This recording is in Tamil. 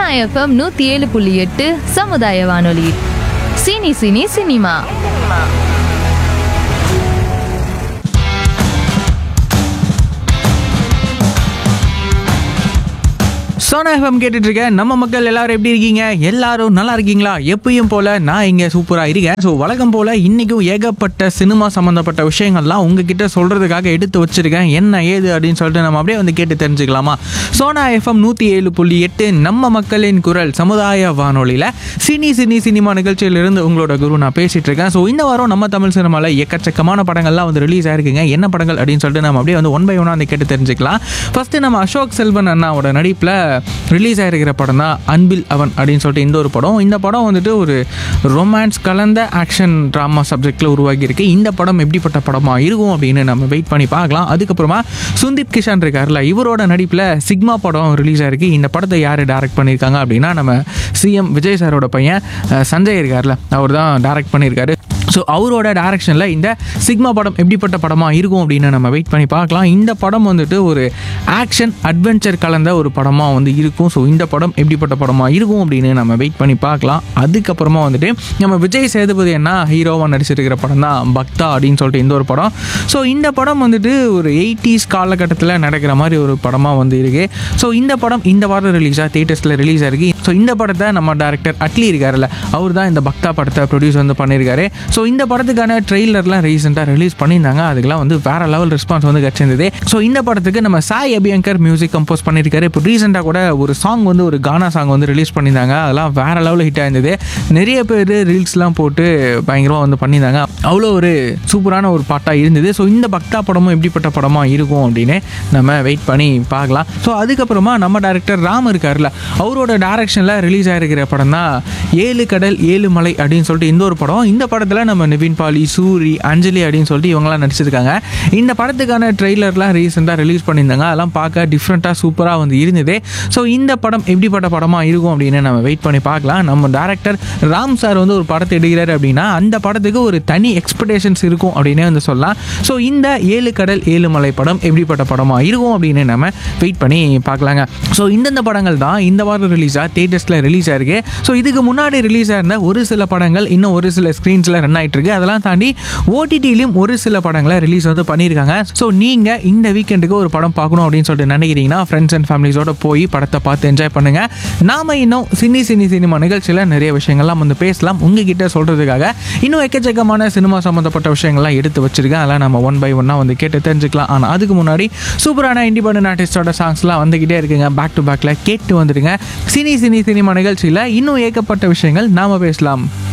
எஃப்எம் நூத்தி ஏழு புள்ளி எட்டு சமுதாய வானொலி சினி சினி சினிமா சோனா எஃப்எம் கேட்டுட்டு இருக்கேன் நம்ம மக்கள் எல்லாரும் எப்படி இருக்கீங்க எல்லாரும் நல்லா இருக்கீங்களா எப்பயும் போல நான் இங்க சூப்பரா இருக்கேன் ஸோ வழக்கம் போல இன்னைக்கும் ஏகப்பட்ட சினிமா சம்பந்தப்பட்ட விஷயங்கள்லாம் உங்ககிட்ட சொல்றதுக்காக எடுத்து வச்சிருக்கேன் என்ன ஏது அப்படின்னு சொல்லிட்டு நம்ம அப்படியே வந்து கேட்டு தெரிஞ்சுக்கலாமா சோனா எஃப்எம் நூத்தி ஏழு புள்ளி எட்டு நம்ம மக்களின் குரல் சமுதாய வானொலியில சினி சினி சினிமா நிகழ்ச்சியிலிருந்து உங்களோட குரு நான் பேசிட்டு இருக்கேன் ஸோ இந்த வாரம் நம்ம தமிழ் சினிமாவில் எக்கச்சக்கமான படங்கள்லாம் வந்து ரிலீஸ் ஆயிருக்குங்க என்ன படங்கள் அப்படின்னு சொல்லிட்டு நம்ம அப்படியே வந்து ஒன் பை ஒன்னாக வந்து கேட்டு தெரிஞ்சுக்கலாம் ஃபர்ஸ்ட் நம்ம அசோக் செல்வன் அண்ணாவோட நடிப்பில் ரிலீஸ் ஆயிருக்கிற படம் தான் அன்பில் அவன் அப்படின்னு சொல்லிட்டு இந்த ஒரு படம் இந்த படம் வந்துட்டு ஒரு ரொமான்ஸ் கலந்த ஆக்ஷன் ட்ராமா சப்ஜெக்டில் உருவாகியிருக்கு இந்த படம் எப்படிப்பட்ட படமாக இருக்கும் அப்படின்னு நம்ம வெயிட் பண்ணி பார்க்கலாம் அதுக்கப்புறமா சுந்தீப் கிஷான் இருக்கார்ல இவரோட நடிப்பில் சிக்மா படம் ரிலீஸ் ஆயிருக்கு இந்த படத்தை யார் டைரக்ட் பண்ணியிருக்காங்க அப்படின்னா நம்ம சிஎம் விஜய் சாரோட பையன் அஹ், சஞ்சய் இருக்கார்ல அவர் தான் டைரக்ட் பண்ணியிருக்காரு ஸோ அவரோட டைரக்ஷனில் இந்த சிக்மா படம் எப்படிப்பட்ட படமாக இருக்கும் அப்படின்னு நம்ம வெயிட் பண்ணி பார்க்கலாம் இந்த படம் வந்துட்டு ஒரு ஆக்ஷன் அட்வென்ச்சர் கலந்த ஒரு படமாக வந்து இருக்கும் ஸோ இந்த படம் எப்படிப்பட்ட படமாக இருக்கும் அப்படின்னு நம்ம வெயிட் பண்ணி பார்க்கலாம் அதுக்கப்புறமா வந்துட்டு நம்ம விஜய் சேதுபதி என்ன ஹீரோவாக நடிச்சிருக்கிற படம் தான் பக்தா அப்படின்னு சொல்லிட்டு இந்த ஒரு படம் ஸோ இந்த படம் வந்துட்டு ஒரு எயிட்டிஸ் காலகட்டத்தில் நடக்கிற மாதிரி ஒரு படமாக வந்து இருக்கு ஸோ இந்த படம் இந்த வாரம் ரிலீஸாக தேட்டர்ஸில் ரிலீஸ் ஆயிருக்கு ஸோ இந்த படத்தை நம்ம டேரக்டர் அட்லி இருக்காருல்ல அவர் தான் இந்த பக்தா படத்தை ப்ரொடியூஸ் வந்து பண்ணியிருக்காரு ஸோ இந்த படத்துக்கான ட்ரெய்லர்லாம் ரீசெண்டாக ரிலீஸ் பண்ணியிருந்தாங்க அதுக்கெல்லாம் வந்து வேற லெவல் ரெஸ்பான்ஸ் வந்து கிடச்சிருந்தது ஸோ இந்த படத்துக்கு நம்ம சாய் அபியங்கர் மியூசிக் கம்போஸ் பண்ணியிருக்காரு இப்போ ரீசெண்டாக கூட ஒரு சாங் வந்து ஒரு கானா சாங் வந்து ரிலீஸ் பண்ணியிருந்தாங்க அதெல்லாம் வேற லெவலில் ஹிட் ஆயிருந்தது நிறைய பேர் ரீல்ஸ்லாம் போட்டு பயங்கரமாக வந்து பண்ணியிருந்தாங்க அவ்வளோ ஒரு சூப்பரான ஒரு பாட்டாக இருந்தது ஸோ இந்த பக்தா படமும் எப்படிப்பட்ட படமாக இருக்கும் அப்படின்னு நம்ம வெயிட் பண்ணி பார்க்கலாம் ஸோ அதுக்கப்புறமா நம்ம டேரக்டர் ராம் இருக்கார்ல அவரோட டைரக்ஷனில் ரிலீஸ் ஆகிருக்கிற படம் தான் ஏழு கடல் ஏழு மலை அப்படின்னு சொல்லிட்டு இந்த ஒரு படம் இந்த படத்தில் நம்ம நிவின் பாலி சூரி அஞ்சலி அப்படின்னு சொல்லிட்டு இவங்கெல்லாம் நடிச்சிருக்காங்க இந்த படத்துக்கான ட்ரெய்லர்லாம் ரீசெண்டாக ரிலீஸ் பண்ணியிருந்தாங்க அதெல்லாம் பார்க்க டிஃப்ரெண்ட்டாக சூப்பராக வந்து இருந்தது ஸோ இந்த படம் எப்படிப்பட்ட படமாக இருக்கும் அப்படின்னு நம்ம வெயிட் பண்ணி பார்க்கலாம் நம்ம டேரக்டர் ராம் சார் வந்து ஒரு படத்தை எடுக்கிறாரு அப்படின்னா அந்த படத்துக்கு ஒரு தனி எக்ஸ்பெக்டேஷன்ஸ் இருக்கும் அப்படின்னே வந்து சொல்லலாம் ஸோ இந்த ஏழு கடல் ஏழு மலை படம் எப்படிப்பட்ட படமாக இருக்கும் அப்படின்னு நம்ம வெயிட் பண்ணி பார்க்கலாங்க ஸோ இந்தந்த படங்கள் தான் இந்த வாரம் ரிலீஸாக தேட்டர்ஸில் ரிலீஸ் ஆயிருக்கு ஸோ இதுக்கு முன்னாடி ரிலீஸ் ஆயிருந்த ஒரு சில படங்கள் இன்னும் ஒரு சில ஸ்க்ரீன்ஸில் ரன் ஆயிட்டு இருக்கு அதெல்லாம் தாண்டி ஓடிடிலையும் ஒரு சில படங்களை ரிலீஸ் வந்து பண்ணியிருக்காங்க ஸோ நீங்கள் இந்த வீக்கெண்டுக்கு ஒரு படம் பார்க்கணும் அப்படின்னு சொல்லிட்டு நினைக்கிறீங்கன்னா ஃப்ரெண்ட்ஸ் அண்ட் ஃபேமிலிஸோட போய் படத்தை பார்த்து என்ஜாய் பண்ணுங்க நாம இன்னும் சினி சினி சினிமா நிகழ்ச்சியில் நிறைய விஷயங்கள்லாம் வந்து பேசலாம் உங்ககிட்ட சொல்றதுக்காக இன்னும் எக்கச்சக்கமான சினிமா சம்மந்தப்பட்ட விஷயங்கள்லாம் எடுத்து வச்சிருக்கேன் அதெல்லாம் நம்ம ஒன் பை ஒன்னாக வந்து கேட்டு தெரிஞ்சுக்கலாம் ஆனால் அதுக்கு முன்னாடி சூப்பரான இண்டிபெண்டன்ட் ஆர்டிஸ்டோட சாங்ஸ்லாம் வந்துகிட்டே இருக்குங்க பேக் டு பேக்கில் கேட்டு வந்துடுங்க சினி சினி சினிமா நிகழ்ச்சியில் இன்னும் ஏகப்பட்ட விஷயங்கள் நாம பேசலாம்